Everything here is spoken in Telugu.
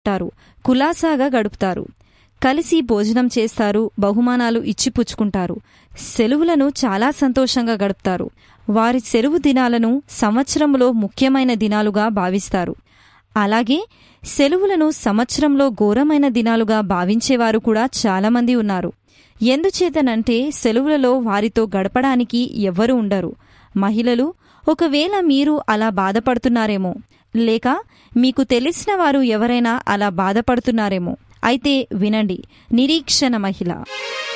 ఉంటారు కులాసాగా గడుపుతారు కలిసి భోజనం చేస్తారు బహుమానాలు ఇచ్చిపుచ్చుకుంటారు సెలవులను చాలా సంతోషంగా గడుపుతారు వారి సెలవు దినాలను సంవత్సరంలో ముఖ్యమైన దినాలుగా భావిస్తారు అలాగే సెలవులను సంవత్సరంలో ఘోరమైన దినాలుగా భావించేవారు కూడా చాలామంది ఉన్నారు ఎందుచేతనంటే సెలవులలో వారితో గడపడానికి ఎవ్వరూ ఉండరు మహిళలు ఒకవేళ మీరు అలా బాధపడుతున్నారేమో లేక మీకు తెలిసిన వారు ఎవరైనా అలా బాధపడుతున్నారేమో అయితే వినండి నిరీక్షణ మహిళ